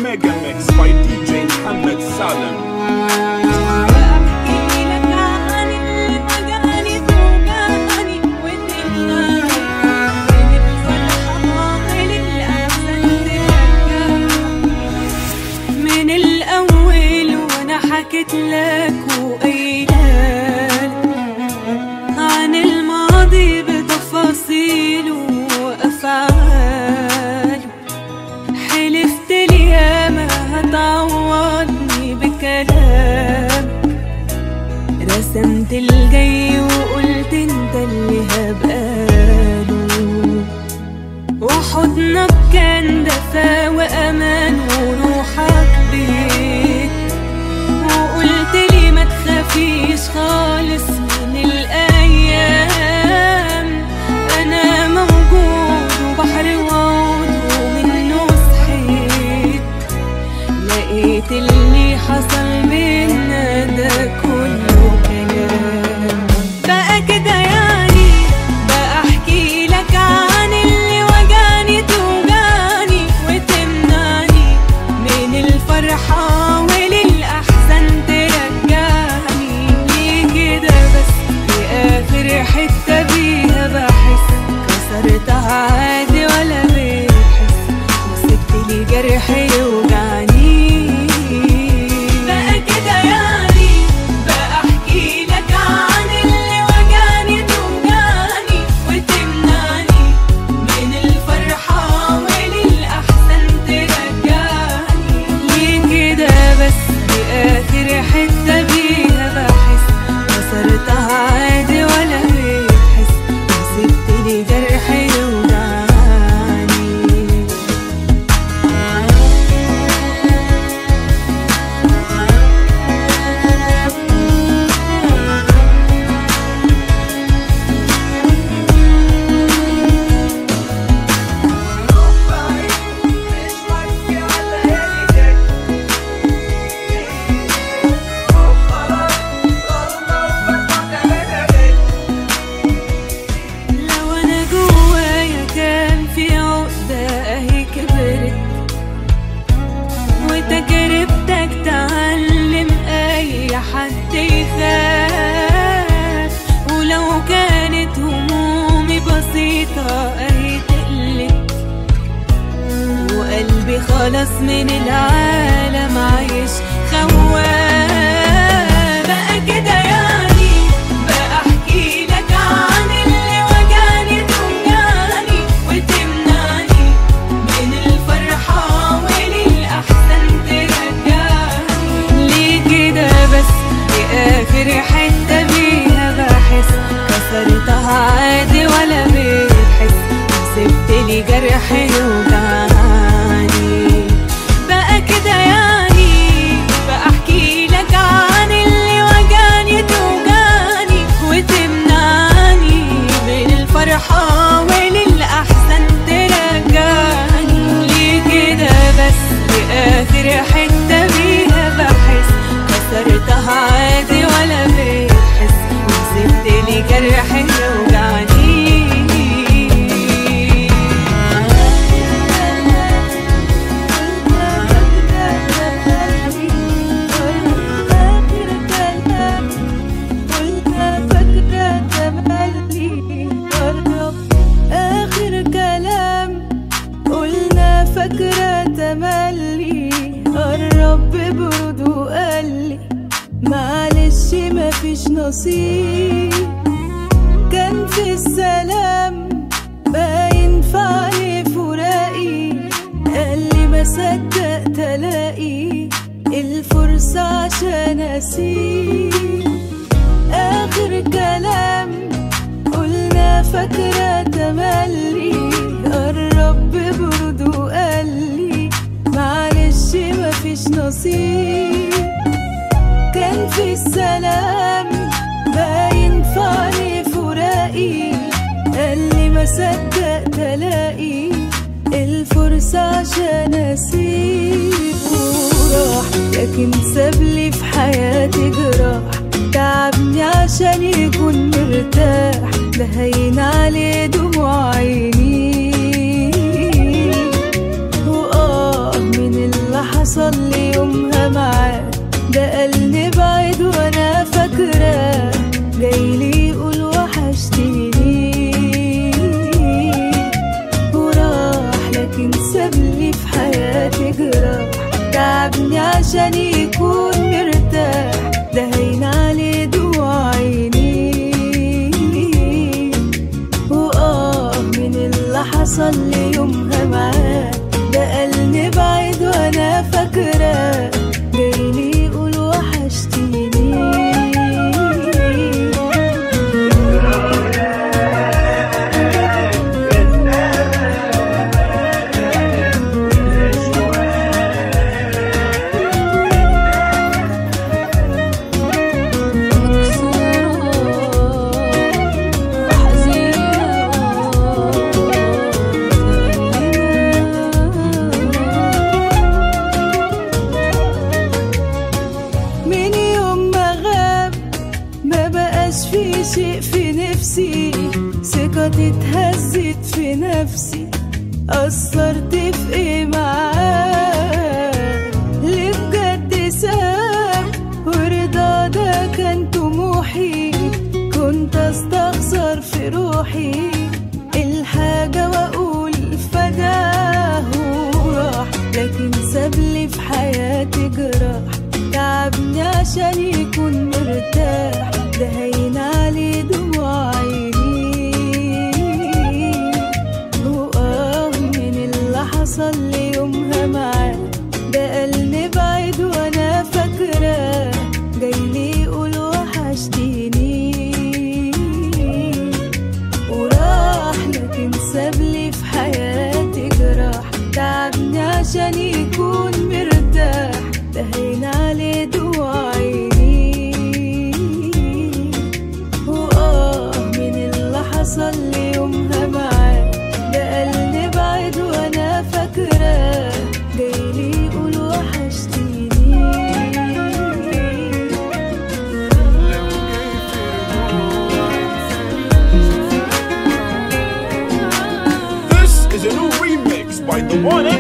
Mega Mix by DJ Muhammad Salem. أحكي لك عن اللي وجعني توجعني وتمنعني من الفرحة للأحزان ترجعني من الأول وأنا حكيت لك وقايلالك عن الماضي بتفاصيله وأفعاله حلفت لي ياما هتعوضني بكلام رسمت الجاي وقلت انت اللي هبقاله وحضنك كان دفا وامان وروحك بيت وقلت لي ما تخافيش خالص من الايام انا موجود وبحر وعود ومنه صحيت لقيت اللي حصل بينا ده كله كلام بقى كده يعني بقى احكي لك عن اللي وجعني توجعني وتمنعني من الفرحة وللأحزان ترجعني ليه كده بس في آخر حتة بيها بحس كسرتها عادي ولا بتحس وسبت لي جرح يوجعني بقى كده يعني بقى احكي لك عن اللي وجعني توجعني وتمنعني من الفرحة وللأحسن ترجعني ليه كده بس في آخر حتة بيها بحس كسرتها عادي ولا بتحس وسبت لي جرح يوجعني لو انا جوايا كان في عقدة اهي كبرت وتجربتك تعلم اي حد يخاف ولو كانت همومي بسيطة اهي تقلت وقلبي خلاص من العالم عايش خواف بقى كده يعني بقى احكي لك عن اللي وجعني توجعني وتمنعني من الفرحة وللأحسن ترجعني ليه كده بس في آخر حتة بيها بحس كسرتها عادي ولا بتحس وسبت لي جرح يوجعني بقى كده يعني بقى احكي لك عن اللي وجعني توجعني وتمنعني من الفرحة وللأحسن ترجعني ليه كده بس في آخر حتة بيها بحس كسرتها عادي ولا بتحس وسبت لي جرح يوجعني آخر كلام قلنا فاكرة تملي قرب ببرد وقال لي معلش مفيش نصيب كان في السلام باين في عليه فراقي قال لي ما صدقت الاقي الفرصة عشان اسيب اخر كلام قلنا فاكرة تملي قرب ببرد وقال لي معلش مفيش نصيب كان في السلام باين في عليه فراقي قال لي ما صدقت الاقي الفرصة عشان اسيب وراح لكن سابلي في حياتي جراح تعبني عشان يكون مرتاح ده هين عليه دموع عيني وآه من اللحظة حصل لي يومها معاه ده قالني بعيد وانا فاكراه جايلي يقول وحشتيني وراح لكن سابلي في حياتي جراح تعبني عشان يكون مرتاح ده هين عليه دموع عيني وآه من اللي حصل لي يومها معاه ده قالني بعيد وانا فاكراه جايلي يقول وحشتيني من يوم ما غاب ما بقاش في شيء في نفسي ثقتي اتهزت في نفسي قصرت في ايه معاه ليه بجد ساب ورضا ده كان طموحي كنت استخسر في روحي الحاجة واقول فداه راح لكن سابلي في حياتي جراح تعبني عشان يكون مرتاح ده هين عليه دموع عيني وآه من اللي حصل لي يومها معاه ده قالني بعيد وانا فاكراه جايلي يقول وحشتيني وراح لكن سابلي في حياتي جراح تعبني عشان يكون مرتاح ده هين عليه دموع عيني وآه من اللي حصل لي يومها معاه ده قالني بعيد وانا فاكراه جايلي يقول وحشتيني This is a new remix by the one